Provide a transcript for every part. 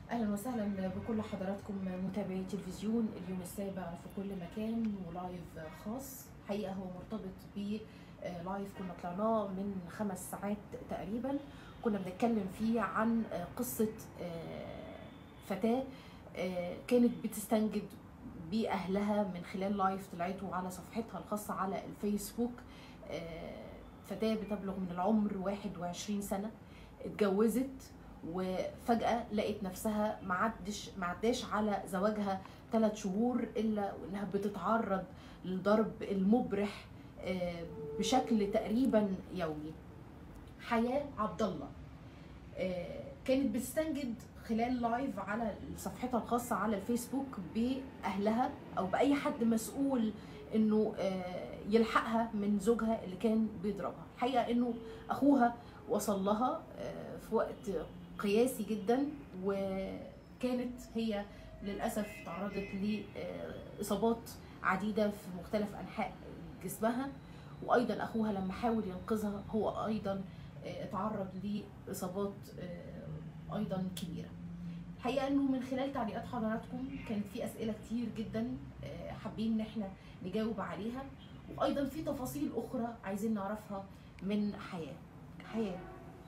اهلا وسهلا بكل حضراتكم متابعي تلفزيون اليوم السابع في كل مكان ولايف خاص حقيقه هو مرتبط ب لايف كنا طلعناه من خمس ساعات تقريبا كنا بنتكلم فيه عن قصه فتاه كانت بتستنجد باهلها من خلال لايف طلعته على صفحتها الخاصه على الفيسبوك فتاه بتبلغ من العمر 21 سنه اتجوزت وفجأة لقيت نفسها ما عدش ما عداش على زواجها ثلاث شهور إلا وإنها بتتعرض للضرب المبرح بشكل تقريبا يومي. حياة عبد الله كانت بتستنجد خلال لايف على صفحتها الخاصة على الفيسبوك بأهلها أو بأي حد مسؤول إنه يلحقها من زوجها اللي كان بيضربها. الحقيقة إنه أخوها وصل لها في وقت قياسي جدا وكانت هي للاسف تعرضت لاصابات عديده في مختلف انحاء جسمها وايضا اخوها لما حاول ينقذها هو ايضا اتعرض لاصابات ايضا كبيره الحقيقه انه من خلال تعليقات حضراتكم كانت في اسئله كتير جدا حابين ان احنا نجاوب عليها وايضا في تفاصيل اخرى عايزين نعرفها من حياه حياه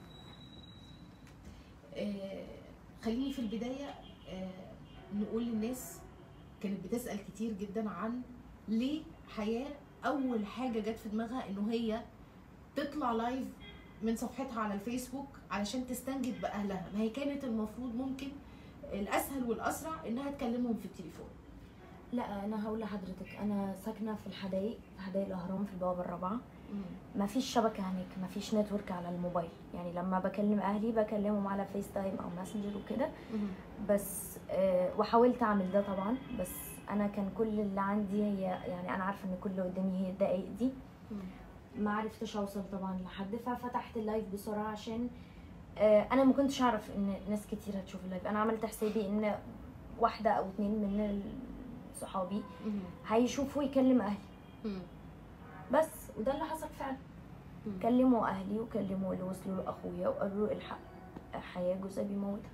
آه خليني في البدايه آه نقول للناس كانت بتسال كتير جدا عن ليه حياه اول حاجه جت في دماغها انه هي تطلع لايف من صفحتها على الفيسبوك علشان تستنجد باهلها ما هي كانت المفروض ممكن الاسهل والاسرع انها تكلمهم في التليفون لا انا هقول لحضرتك انا ساكنه في الحدائق في حدائق الاهرام في البوابه الرابعه ما فيش شبكه هناك ما فيش نتورك على الموبايل يعني لما بكلم اهلي بكلمهم على فيس تايم او ماسنجر وكده بس آه وحاولت اعمل ده طبعا بس انا كان كل اللي عندي هي يعني انا عارفه ان كل اللي قدامي هي الدقايق دي ما عرفتش اوصل طبعا لحد ففتحت اللايف بسرعه عشان آه انا ما كنتش اعرف ان ناس كتير هتشوف اللايف انا عملت حسابي ان واحده او اتنين من صحابي هيشوفوا يكلم اهلي بس وده اللي حصل فعلا كلموا اهلي وكلموا اللي وصلوا له اخويا وقالوا له الحق حياه جوزها بيموتها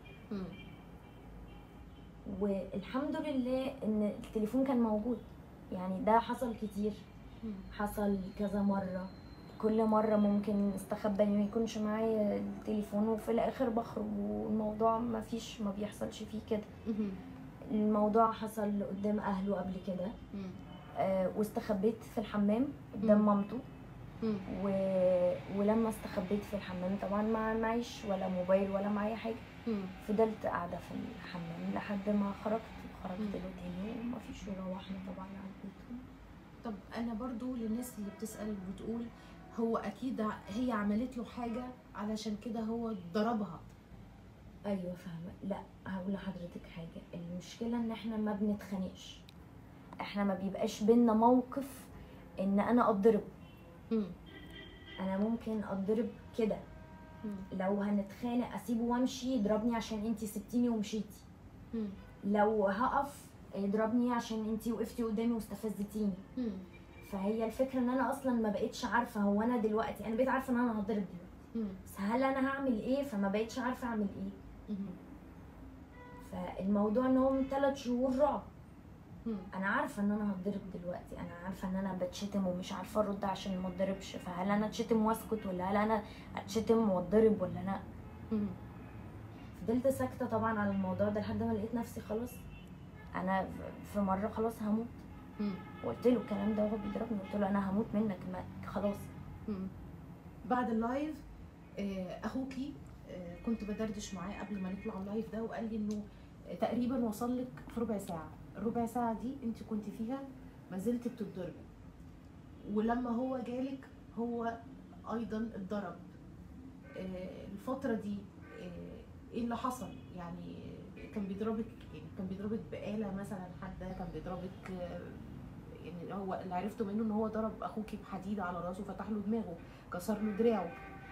والحمد لله ان التليفون كان موجود يعني ده حصل كتير حصل كذا مره كل مرة ممكن استخبى ان ما يكونش معايا التليفون وفي الاخر بخرج والموضوع ما فيش ما بيحصلش فيه كده الموضوع حصل قدام اهله قبل كده آه واستخبيت في الحمام قدام مامته و... ولما استخبيت في الحمام طبعا ما معيش ولا موبايل ولا معايا حاجه فضلت قاعده في الحمام لحد ما خرجت خرجت له تاني وما فيش وروحنا طبعا على البيت طب انا برضو للناس اللي بتسال بتقول هو اكيد هي عملت له حاجه علشان كده هو ضربها ايوه فاهمه لا هقول لحضرتك حاجه المشكله ان احنا ما بنتخانقش احنا ما بيبقاش بينا موقف ان انا اتضرب انا ممكن اتضرب كده لو هنتخانق اسيبه وامشي يضربني عشان انتي سبتيني ومشيتي لو هقف يضربني عشان انتي وقفتي قدامي واستفزتيني فهي الفكره ان انا اصلا ما بقتش عارفه هو انا دلوقتي انا بقيت عارفه ان انا هتضرب دلوقتي بس هل انا هعمل ايه فما بقتش عارفه اعمل ايه فالموضوع ان هو من ثلاث شهور رعب انا عارفه ان انا هتضرب دلوقتي انا عارفه ان انا بتشتم ومش عارفه ارد عشان ما اتضربش فهل انا اتشتم واسكت ولا هل انا اتشتم واتضرب ولا لا فضلت ساكته طبعا على الموضوع ده لحد ما لقيت نفسي خلاص انا في مره خلاص هموت وقلت له الكلام ده وهو بيضربني قلت له انا هموت منك ما خلاص بعد اللايف اخوكي كنت بدردش معاه قبل ما نطلع اللايف ده وقال لي انه تقريبا وصل لك في ربع ساعه الربع ساعه دي انت كنت فيها ما زلت بتتضربي ولما هو جالك هو ايضا اتضرب الفتره دي ايه اللي حصل يعني كان بيضربك يعني كان بيضربك بآلة مثلا حادة كان بيضربك يعني هو اللي عرفته منه ان هو ضرب اخوكي بحديد على راسه فتح له دماغه كسر له دراعه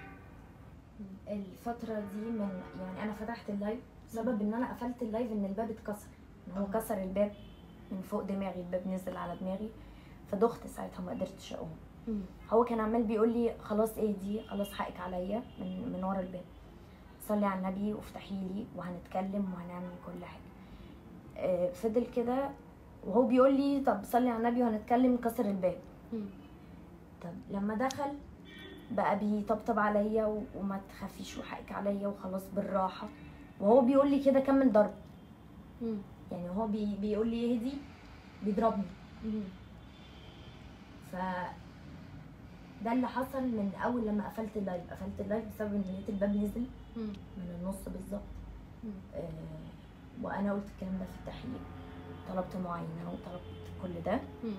الفترة دي من يعني انا فتحت اللايف سبب ان انا قفلت اللايف ان الباب اتكسر ان هو كسر الباب من فوق دماغي الباب نزل على دماغي فدخت ساعتها ما قدرتش اقوم هو كان عمال بيقول لي خلاص اهدي خلاص حقك عليا من من ورا الباب صلي على النبي وافتحي لي وهنتكلم وهنعمل كل حاجه آه، فضل كده وهو بيقول لي طب صلي على النبي وهنتكلم كسر الباب مم. طب لما دخل بقى بيطبطب عليا و- وما تخافيش وحقك عليا وخلاص بالراحه وهو بيقول لي كده كمل ضرب مم. يعني هو بي بيقول لي اهدي بيضربني مم. ف ده اللي حصل من اول لما قفلت اللايف قفلت اللايف بسبب ان لقيت الباب نزل مم. من النص بالظبط مم. آه وانا قلت الكلام ده في التحقيق طلبت معاينه وطلبت كل ده مم.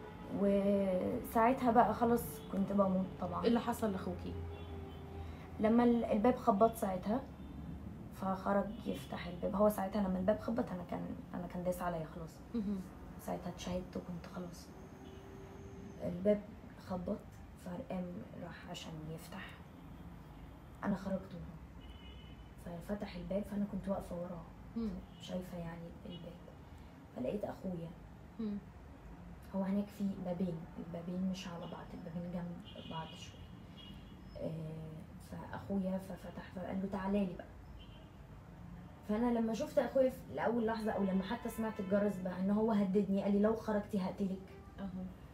وساعتها بقى خلاص كنت بموت طبعا ايه اللي حصل لاخوكي؟ لما ال- الباب خبط ساعتها فخرج يفتح الباب هو ساعتها لما الباب خبط انا كان انا كان داس عليا خلاص مم. ساعتها اتشهدت وكنت خلاص الباب خبط فقام راح عشان يفتح انا خرجت وراه ففتح الباب فانا كنت واقفه وراه مم. شايفه يعني الباب فلقيت اخويا مم. هو هناك في بابين البابين مش على بعض البابين جنب بعض شويه آه، فاخويا ففتح فقال له تعالى لي بقى فانا لما شفت اخويا في لاول لحظه او لما حتى سمعت الجرس بقى ان هو هددني قال لي لو خرجتي هقتلك اهو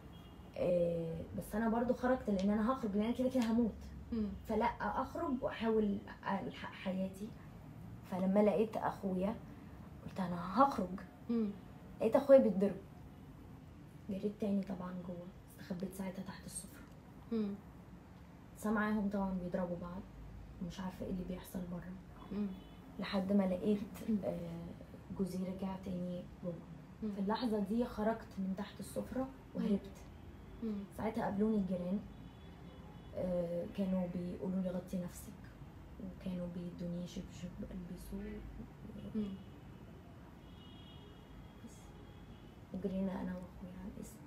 آه، بس انا برضو خرجت لان انا هخرج لان أنا كده كده هموت مم. فلا اخرج واحاول الحق حياتي فلما لقيت اخويا قلت انا هخرج مم. لقيت اخويا بيتضرب جريت تاني طبعا جوه استخبيت ساعتها تحت السفرة مم. سامعاهم طبعا بيضربوا بعض ومش عارفه ايه اللي بيحصل بره مم. لحد ما لقيت آه، جوزي رجع تاني جوه مم. في اللحظه دي خرجت من تحت السفرة وهربت مم. ساعتها قابلوني الجيران آه، كانوا بيقولوا لي غطي نفسك وكانوا بيدوني شبشب البسوه مم. بس وجرينا انا واخويا على الاسم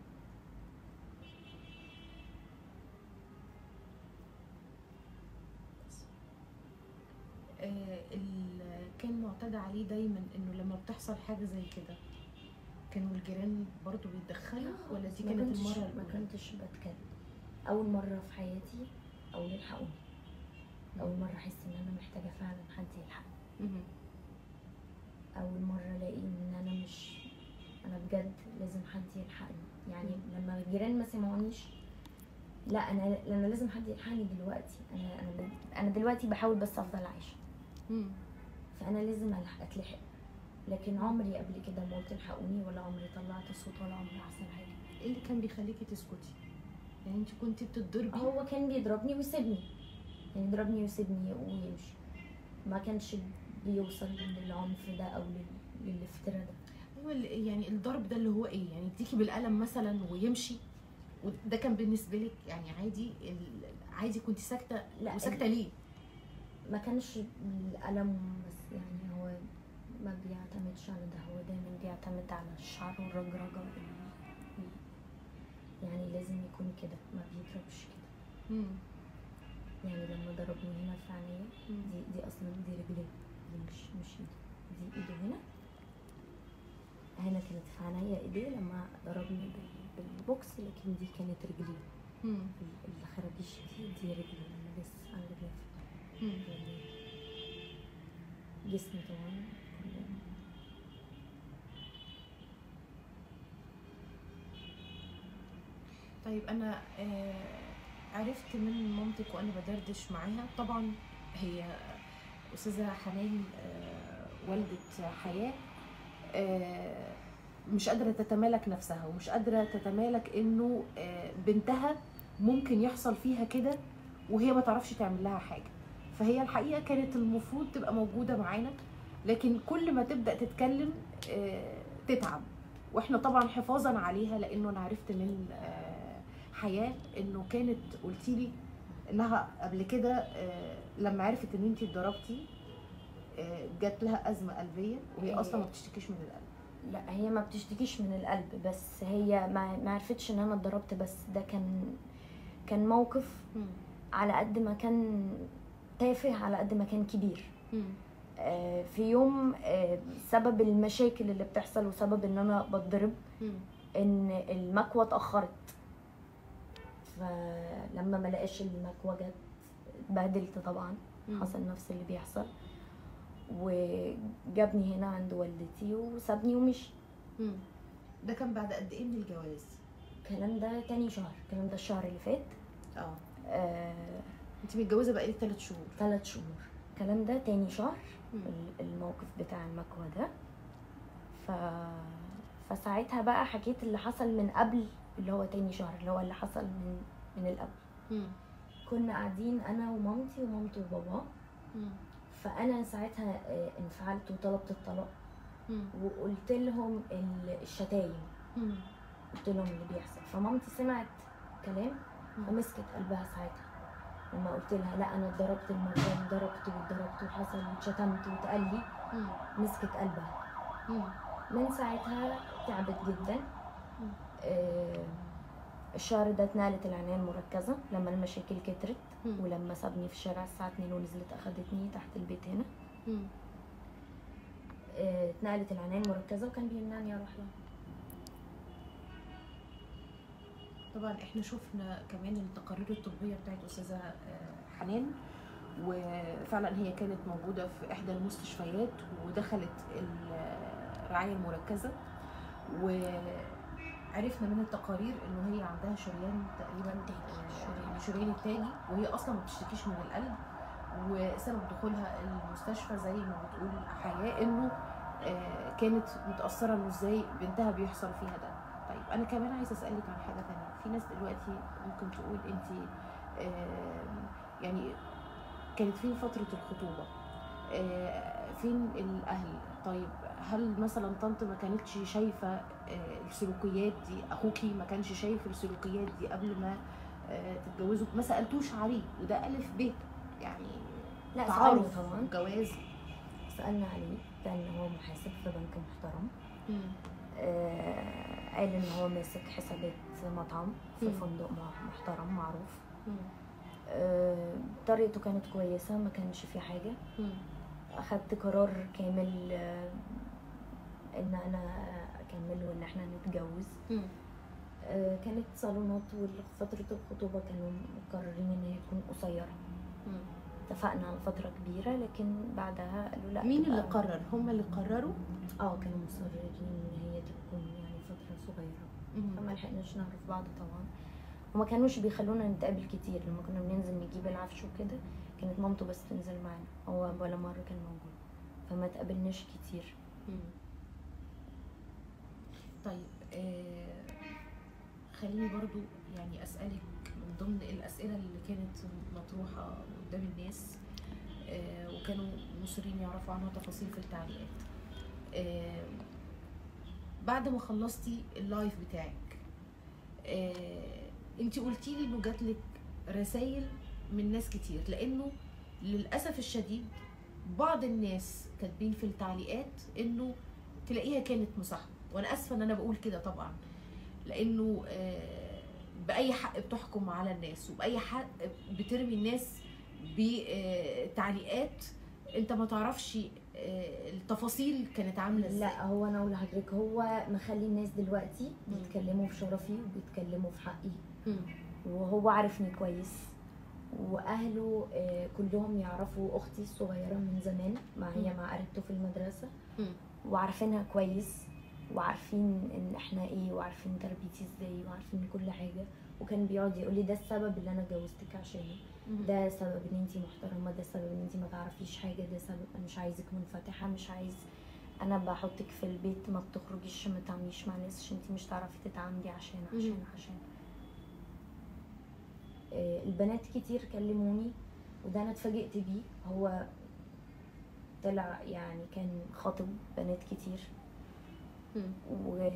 آه، اللي كان معتاد عليه دايما انه لما بتحصل حاجه زي كده كانوا الجيران برضو بيتدخلوا ولا دي ما كانت كنتش- المره ما الاولى كنتش بتكلم اول مره في حياتي او يلحقوني اول مره احس ان انا محتاجه فعلا حد يلحقني مم. اول مره الاقي ان انا مش انا بجد لازم حد يلحقني يعني لما الجيران ما سمعونيش لا انا انا لازم حد يلحقني دلوقتي انا انا ب- انا دلوقتي بحاول بس افضل عايشه مم. فانا لازم ألحق- اتلحق لكن عمري قبل كده ما قلت الحقوني ولا عمري طلعت صوت ولا عمري حصل حاجه ايه اللي كان بيخليكي تسكتي يعني انت كنتي بتتضربي هو كان بيضربني ويسيبني يعني يضربني ويسيبني ويمشي ما كانش بيوصل للعنف ده او لل- للافتراء ده ايوه ال- يعني الضرب ده اللي هو ايه يعني يديكي بالقلم مثلا ويمشي وده كان بالنسبه لك يعني عادي ال- عادي كنت ساكته لا، وساكته ليه ما كانش الألم بس يعني هو ما بيعتمدش على ده هو دايما بيعتمد على الشعر والرجرجة وال- يعني لازم يكون كده ما بيضربش كده مم. يعني لما ضربني هنا في عينيا مم. دي دي اصلا دي رجليه دي مش مش ايده دي ايده هنا هنا كانت في عينيا ايديه لما ضربني بال- بالبوكس لكن دي كانت رجليه مم. ال- اللي خرابيش دي دي رجلي لما داس على رجلي مم. جسمي طبعا كله طيب انا آه، عرفت من مامتك وانا بدردش معاها طبعا هي استاذه حنان آه، والده حياه آه، مش قادره تتمالك نفسها ومش قادره تتمالك انه آه، بنتها ممكن يحصل فيها كده وهي ما تعرفش تعمل لها حاجه فهي الحقيقه كانت المفروض تبقى موجوده معانا لكن كل ما تبدا تتكلم آه، تتعب واحنا طبعا حفاظا عليها لانه انا عرفت من آه، حياه انه كانت قلتي لي انها قبل كده آه، لما عرفت ان انت اتضربتي آه، جات لها ازمه قلبيه وهي هي- اصلا ما بتشتكيش من القلب لا هي ما بتشتكيش من القلب بس هي ما ما عرفتش ان انا اتضربت بس ده كان كان موقف على قد ما كان تافه على قد ما كان كبير آه، في يوم آه، سبب المشاكل اللي بتحصل وسبب ان انا بتضرب ان المكوى اتاخرت فلما ما لقاش المكوى جت اتبهدلت طبعا مم. حصل نفس اللي بيحصل وجابني هنا عند والدتي وسابني ومشي مم. ده كان بعد قد ايه من الجواز الكلام ده تاني شهر الكلام ده الشهر اللي فات اه آه، انت متجوزه بقالك ثلاث شهور ثلاث شهور الكلام ده تاني شهر مم. ال- الموقف بتاع المكوى ده ف... فساعتها بقى حكيت اللي حصل من قبل اللي هو تاني شهر اللي هو اللي حصل من من القبل مم. كنا قاعدين انا ومامتي ومامته وبابا مم. فانا ساعتها آه، انفعلت وطلبت الطلاق مم. وقلت لهم ال- الشتايم مم. قلت لهم اللي بيحصل فمامتي سمعت كلام مم. ومسكت قلبها ساعتها لما قلت لها لا انا اتضربت المره دي ضربت واتضربت وحصل واتشتمت واتقال لي مم. مسكت قلبها مم. من ساعتها تعبت جدا مم. آه، الشهر ده اتنقلت العناية المركزة لما المشاكل كترت مم. ولما سابني في الشارع الساعة 2 ونزلت أخدتني تحت البيت هنا مم. آه، اتنقلت العناية المركزة وكان بيمنعني أروح لها طبعا احنا شفنا كمان التقارير الطبيه بتاعت استاذه آه، حنان وفعلا هي كانت موجوده في احدى المستشفيات ودخلت الرعايه المركزه وعرفنا من التقارير انه هي عندها شريان تقريبا آه، شريان التاجي وهي اصلا ما بتشتكيش من القلب وسبب دخولها المستشفى زي ما بتقول حياه انه آه، كانت متاثره انه ازاي بنتها بيحصل فيها ده طيب انا كمان عايزه اسالك عن حاجه تانية في ناس دلوقتي ممكن تقول انت يعني كانت فين فتره الخطوبه آه، فين الاهل طيب هل مثلا طنط ما كانتش شايفه آه، السلوكيات دي اخوكي ما كانش شايف السلوكيات دي قبل ما آه، تتجوزوا ما سالتوش عليه وده الف ب يعني لا سألنا تعارف طبعا جواز سألنا عليه كان هو محاسب في بنك محترم آه، قال ان هو ماسك حسابات مطعم في مم. فندق مع- محترم معروف مم. آه، طريقته كانت كويسة ما كانش في حاجة مم. أخدت قرار كامل آه، إن أنا أكمل وإن إحنا نتجوز مم. آه، كانت صالونات وفترة الخطوبة كانوا مقررين إن هي تكون قصيرة مم. اتفقنا على فترة كبيرة لكن بعدها قالوا لا مين تبقى- اللي قرر هم اللي قرروا اه كانوا مصررين إن هي تكون يعني فترة صغيرة فما لحقناش نعرف بعض طبعا وما كانوش بيخلونا نتقابل كتير لما كنا بننزل نجيب العفش وكده كانت مامته بس تنزل معانا هو ولا مرة كان موجود فما تقابلناش كتير مم. طيب آه خليني برضو يعني اسالك من ضمن الاسئله اللي كانت مطروحه قدام الناس آه وكانوا مصرين يعرفوا عنها تفاصيل في التعليقات آه بعد ما خلصتي اللايف بتاعك آه انت قلتي لي انه جات لك رسائل من ناس كتير لانه للاسف الشديد بعض الناس كاتبين في التعليقات انه تلاقيها كانت مصاحبه وانا اسفه ان انا بقول كده طبعا لانه آه، باي حق بتحكم على الناس وباي حق بترمي الناس بتعليقات انت ما تعرفش آه، التفاصيل كانت عامله ازاي لا هو انا اقول لحضرتك هو مخلي الناس دلوقتي مم. بيتكلموا في شرفي وبيتكلموا في حقي مم. وهو عارفني كويس واهله آه، كلهم يعرفوا اختي الصغيره من زمان مع هي مم. مع قريبته في المدرسه مم. وعارفينها كويس وعارفين ان احنا ايه وعارفين تربيتي ازاي وعارفين كل حاجه وكان بيقعد يقول لي ده السبب اللي انا جوزتك عشانه مم. ده سبب ان انتي محترمه ده سبب ان انتي ما تعرفيش حاجه ده سبب انا مش عايزك منفتحه مش عايز انا بحطك في البيت ما بتخرجيش ما تعمليش مع ناس عشان انتي مش تعرفي تتعاملي عشان عشان مم. عشان آه، البنات كتير كلموني وده انا اتفاجئت بيه هو طلع يعني كان خاطب بنات كتير مم. و...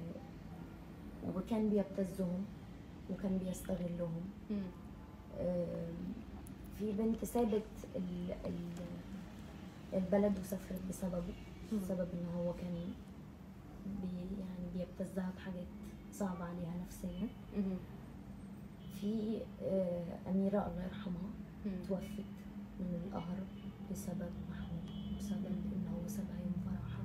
وكان بيبتزهم وكان بيستغلهم مم. آم، في بنت سابت ال... ال... البلد وسافرت بسببه مم. بسبب ان هو كان بي يعني بيبتزها بحاجات صعبة عليها نفسيا مم. في آه، أميرة الله يرحمها مم. توفت من القهر بسبب محمود بسبب ان هو سابها يوم فرحها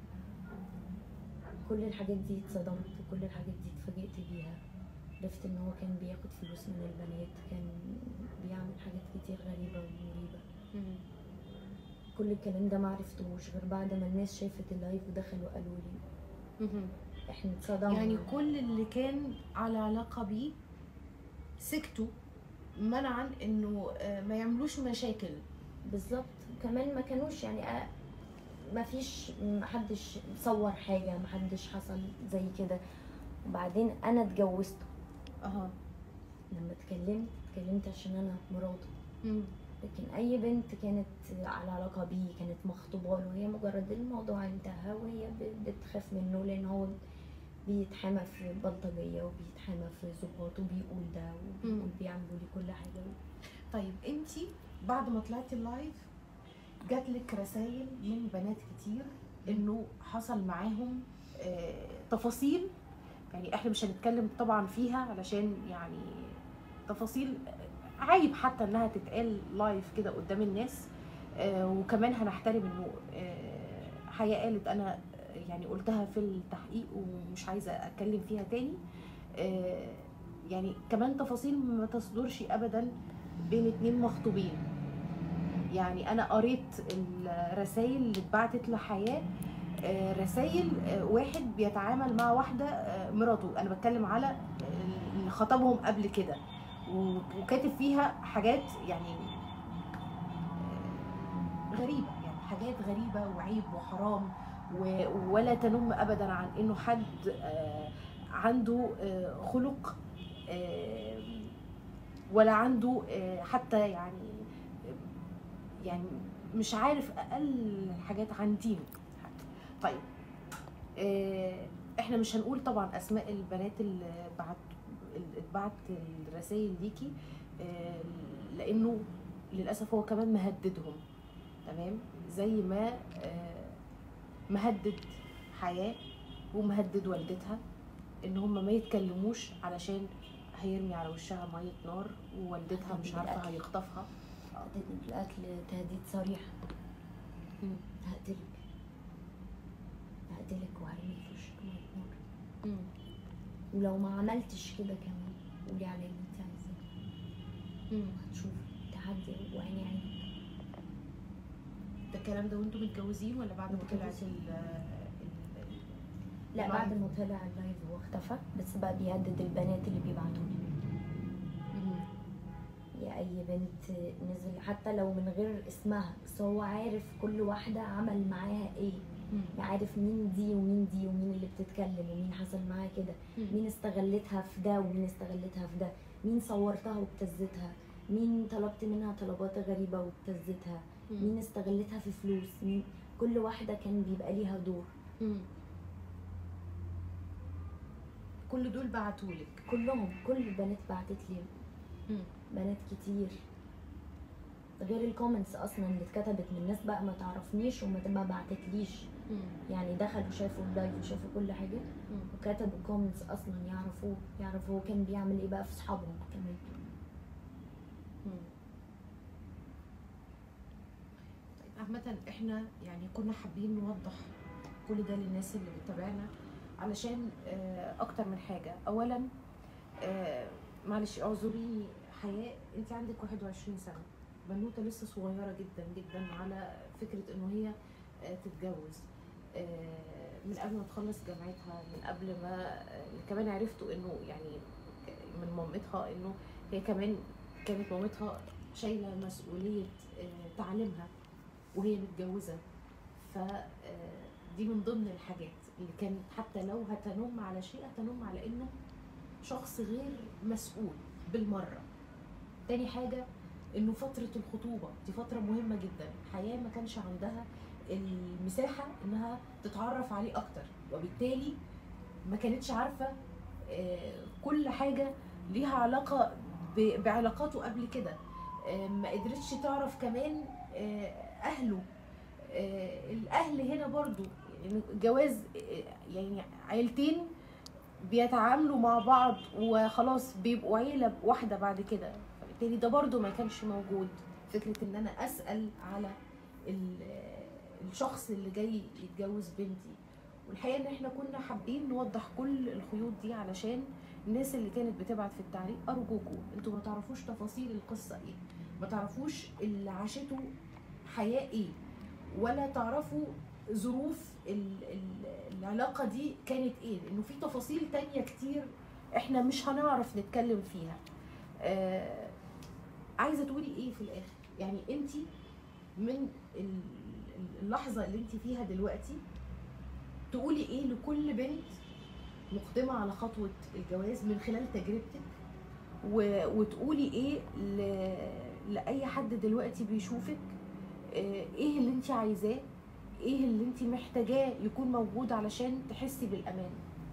كل الحاجات دي اتصدمت وكل الحاجات دي اتفاجئت بيها عرفت ان هو كان بياخد فلوس من البنات كان بيعمل حاجات كتير غريبة ومريبة كل الكلام ده ما عرفتهوش غير بعد ما الناس شافت اللايف ودخلوا قالوا لي احنا اتصدمنا يعني كل اللي كان على علاقه بيه سكتوا منعا انه آه، ما يعملوش مشاكل بالظبط كمان ما كانوش يعني آه، ما فيش ما حدش صور حاجه ما حدش حصل زي كده وبعدين انا اتجوزت اها لما اتكلمت اتكلمت عشان انا مراته مم. لكن اي بنت كانت على علاقه بيه كانت مخطوبه له وهي مجرد الموضوع انتهى وهي ب- بتخاف منه لان هو بيتحامى في بلطجيه وبيتحامى في ظباط وبيقول ده وبيقول مم. بيعملوا لي كل حاجه طيب انت بعد ما طلعتي اللايف جات لك رسائل من بنات كتير انه حصل معاهم آه، تفاصيل يعني احنا مش هنتكلم طبعا فيها علشان يعني تفاصيل عيب حتى انها تتقال لايف كده قدام الناس آه، وكمان هنحترم انه آه، حياة قالت انا يعني قلتها في التحقيق ومش عايزه اتكلم فيها تاني آه، يعني كمان تفاصيل ما تصدرش ابدا بين اتنين مخطوبين يعني انا قريت الرسائل اللي اتبعتت لحياه رسائل واحد بيتعامل مع واحده آه، مراته انا بتكلم على آه، اللي خطبهم قبل كده و- وكاتب فيها حاجات يعني آه، غريبه يعني حاجات غريبه وعيب وحرام و- ولا تنم ابدا عن انه حد آه، عنده آه، خلق آه، ولا عنده آه، حتى يعني يعني مش عارف اقل حاجات عن دينه حتى. طيب آه، احنا مش هنقول طبعا اسماء البنات اللي بعت اللي اتبعت الرسائل ليكي آه، لانه للاسف هو كمان مهددهم تمام زي ما آه، مهدد حياه ومهدد والدتها ان هم ما يتكلموش علشان هيرمي على وشها ميه نار ووالدتها مش عارفه بالأكل. هيخطفها قضيت بالاكل تهديد صريح مم. هقتلك هقتلك وهرميك في وشك ميه نار مم. ولو ما عملتش كده كمان قولي على اللي انت عايزاه مم. هتشوف تحدي وعيني عينك ده الكلام ده وانتم متجوزين ولا بعد ما طلعت متجوزين. ال ال- لا اللايف؟ بعد ما طلع اللايف هو اختفى بس بقى بيهدد البنات اللي بيبعتوا لي مم. يا اي بنت نزل حتى لو من غير اسمها بس هو عارف كل واحده عمل معاها ايه مم. عارف مين دي ومين دي ومين اللي بتتكلم ومين حصل معاها كده مم. مين استغلتها في ده ومين استغلتها في ده مين صورتها وابتزتها مين طلبت منها طلبات غريبة وابتزتها مين استغلتها في فلوس مين كل واحدة كان بيبقى ليها دور مم. كل دول بعتولك كلهم كل البنات بعتت لي مم. بنات كتير غير الكومنتس اصلا اللي اتكتبت من ناس بقى ما تعرفنيش وما ما بعتتليش مم. يعني دخلوا شافوا اللايف وشافوا كل حاجه مم. وكتبوا كومنتس اصلا يعرفوه يعرفوا هو كان بيعمل ايه بقى في اصحابهم كمان مم. طيب عامة احنا يعني كنا حابين نوضح كل ده للناس اللي بتتابعنا علشان آه، اكتر من حاجة اولا آه، معلش اعذريني حياء انت عندك 21 سنة بنوتة لسه صغيرة جدا جدا على فكرة انه هي آه، تتجوز آه، من قبل ما تخلص جامعتها من قبل ما آه، كمان عرفتوا انه يعني من مامتها انه هي كمان كانت مامتها شايله مسؤوليه آه، تعليمها وهي متجوزه ف آه، دي من ضمن الحاجات اللي كانت حتى لو هتنم على شيء هتنم على انه شخص غير مسؤول بالمره تاني حاجه انه فتره الخطوبه دي فتره مهمه جدا حياه ما كانش عندها المساحه انها تتعرف عليه اكتر وبالتالي ما كانتش عارفه آه، كل حاجه ليها علاقه ب- بعلاقاته قبل كده آه، ما قدرتش تعرف كمان آه، اهله آه، الاهل هنا برضو يعني جواز آه، يعني عيلتين بيتعاملوا مع بعض وخلاص بيبقوا عيله واحده بعد كده فبالتالي ده برضو ما كانش موجود فكره ان انا اسال على ال- الشخص اللي جاي يتجوز بنتي والحقيقه ان احنا كنا حابين نوضح كل الخيوط دي علشان الناس اللي كانت بتبعت في التعليق ارجوكم انتوا ما تعرفوش تفاصيل القصه ايه ما تعرفوش اللي عاشته حياه ايه ولا تعرفوا ظروف ال- ال- العلاقه دي كانت ايه لانه في تفاصيل تانية كتير احنا مش هنعرف نتكلم فيها آه عايزه تقولي ايه في الاخر يعني انت من ال- اللحظه اللي انت فيها دلوقتي تقولي ايه لكل بنت مقدمه على خطوه الجواز من خلال تجربتك و... وتقولي ايه ل... لاي حد دلوقتي بيشوفك آه، ايه اللي انت عايزاه ايه اللي انت محتاجاه يكون موجود علشان تحسي بالامان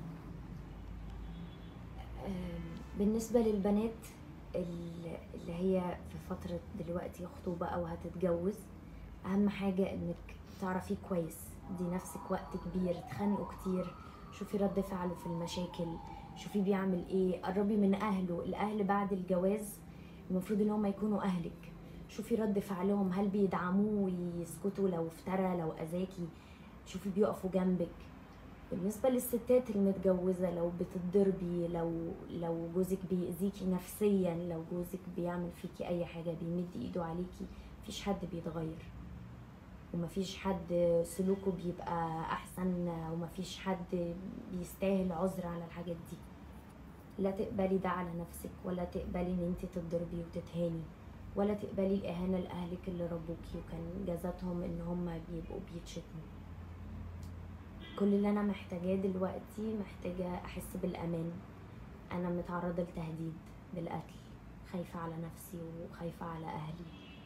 آم، بالنسبة للبنات ال- اللي هي في فترة دلوقتي خطوبة أو هتتجوز أهم حاجة إنك تعرفيه كويس دي نفسك وقت كبير اتخانقوا كتير شوفي رد فعله في المشاكل شوفي بيعمل ايه قربي من أهله الأهل بعد الجواز المفروض إن هم يكونوا أهلك شوفي رد فعلهم هل بيدعموه ويسكتوا لو افترى لو أذاكي شوفي بيقفوا جنبك بالنسبة للستات المتجوزة لو بتتضربي لو لو جوزك بيأذيكي نفسيا لو جوزك بيعمل فيكي أي حاجة بيمد إيده عليكي مفيش حد بيتغير ومفيش حد سلوكه بيبقى أحسن ومفيش حد بيستاهل عذر على الحاجات دي لا تقبلي ده على نفسك ولا تقبلي ان انت تتضربي وتتهاني ولا تقبلي الإهانة لأهلك اللي ربوكي وكان جازتهم ان هم بيبقوا بيتشتموا كل اللي انا محتاجاه دلوقتي محتاجه احس بالامان انا متعرضه لتهديد بالقتل خايفه على نفسي وخايفه على اهلي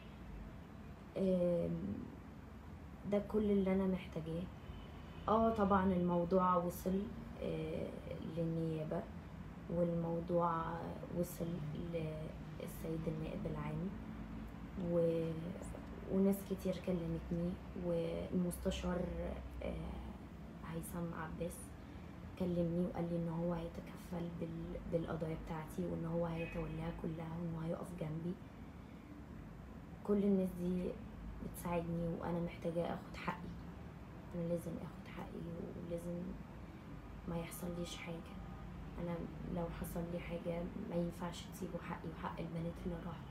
أم، ده كل اللي انا محتاجاه اه طبعا الموضوع وصل آه، للنيابه والموضوع وصل للسيد النائب العام و... وناس كتير كلمتني والمستشار آه، هيثم عباس كلمني وقال لي ان هو هيتكفل بال... بالقضايا بتاعتي وان هو هيتولاها كلها وان هو هيقف جنبي كل الناس دي بتساعدني وانا محتاجه اخد حقي انا لازم اخد حقي ولازم ما يحصليش حاجه انا لو حصل لي حاجه ما ينفعش تسيبوا حقي وحق البنات اللي راحوا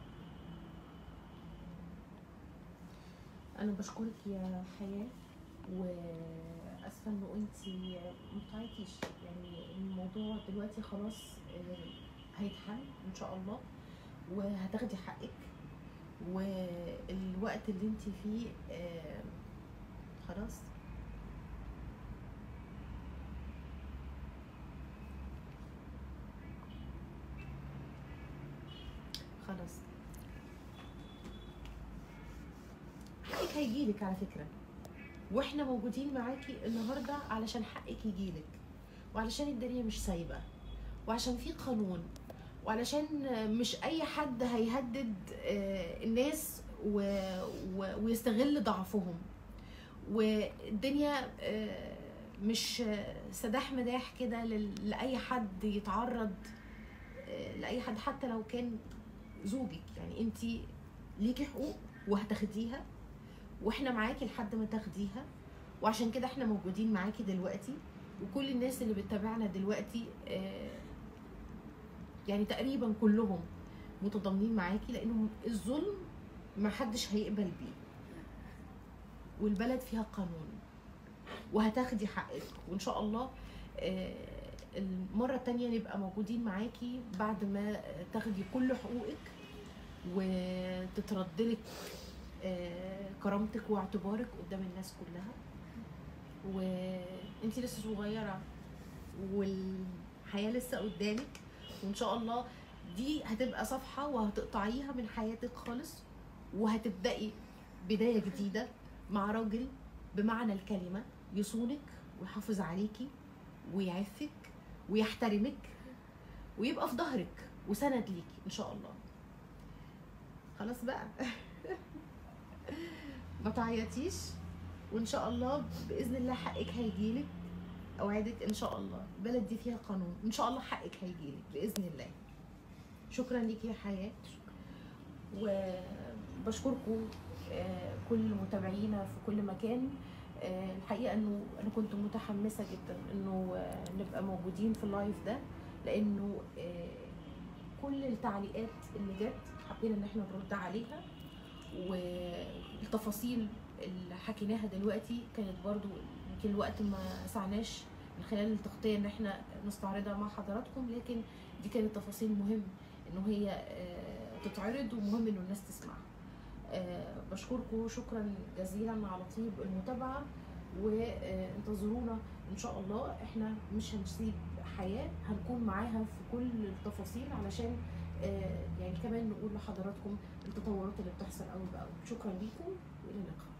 انا بشكرك يا حياه واسفه انه انت ما بتعيطيش يعني الموضوع دلوقتي خلاص آه، هيتحل ان شاء الله وهتاخدي حقك والوقت اللي انت فيه آه، خلاص خلاص حقك هيجيلك على فكرة واحنا موجودين معاكي النهاردة علشان حقك يجيلك وعلشان الدنيا مش سايبة وعشان في قانون وعلشان مش اي حد هيهدد آه، الناس و... و... ويستغل ضعفهم والدنيا آه، مش آه، سداح مداح كده لل- لاي حد يتعرض آه، لاي حد حتى لو كان زوجك يعني انت ليكي حقوق وهتاخديها واحنا معاكي لحد ما تاخديها وعشان كده احنا موجودين معاكي دلوقتي وكل الناس اللي بتتابعنا دلوقتي آه، يعني تقريبا كلهم متضامنين معاكي لانه الظلم ما حدش هيقبل بيه والبلد فيها قانون وهتاخدي حقك وان شاء الله آه، المرة التانية نبقى موجودين معاكي بعد ما تاخدي كل حقوقك وتتردلك آه، كرامتك واعتبارك قدام الناس كلها وانتي لسه صغيرة والحياة لسه قدامك وان شاء الله دي هتبقى صفحة وهتقطعيها من حياتك خالص وهتبدأي بداية جديدة مع راجل بمعنى الكلمة يصونك ويحافظ عليكي ويعفك ويحترمك ويبقى في ظهرك وسند ليكي ان شاء الله خلاص بقى ما تعيطيش وان شاء الله باذن الله حقك هيجيلك اوعدك ان شاء الله البلد دي فيها قانون ان شاء الله حقك هيجيلك باذن الله شكرا ليكي يا حياه وبشكركم آه، كل متابعينا في كل مكان آه، الحقيقه انه انا كنت متحمسه جدا انه آه، نبقى موجودين في اللايف ده لانه آه، كل التعليقات اللي جت حبينا ان احنا نرد عليها والتفاصيل اللي حكيناها دلوقتي كانت برضو يمكن الوقت ما سعناش من خلال التغطيه ان احنا نستعرضها مع حضراتكم لكن دي كانت تفاصيل مهم انه هي آه، تتعرض ومهم انه الناس تسمعها آه، بشكركم شكرا جزيلا على طيب المتابعه وانتظرونا ان شاء الله احنا مش هنسيب حياه هنكون معاها في كل التفاصيل علشان آه، يعني كمان نقول لحضراتكم التطورات اللي بتحصل اول باول شكرا ليكم والى اللقاء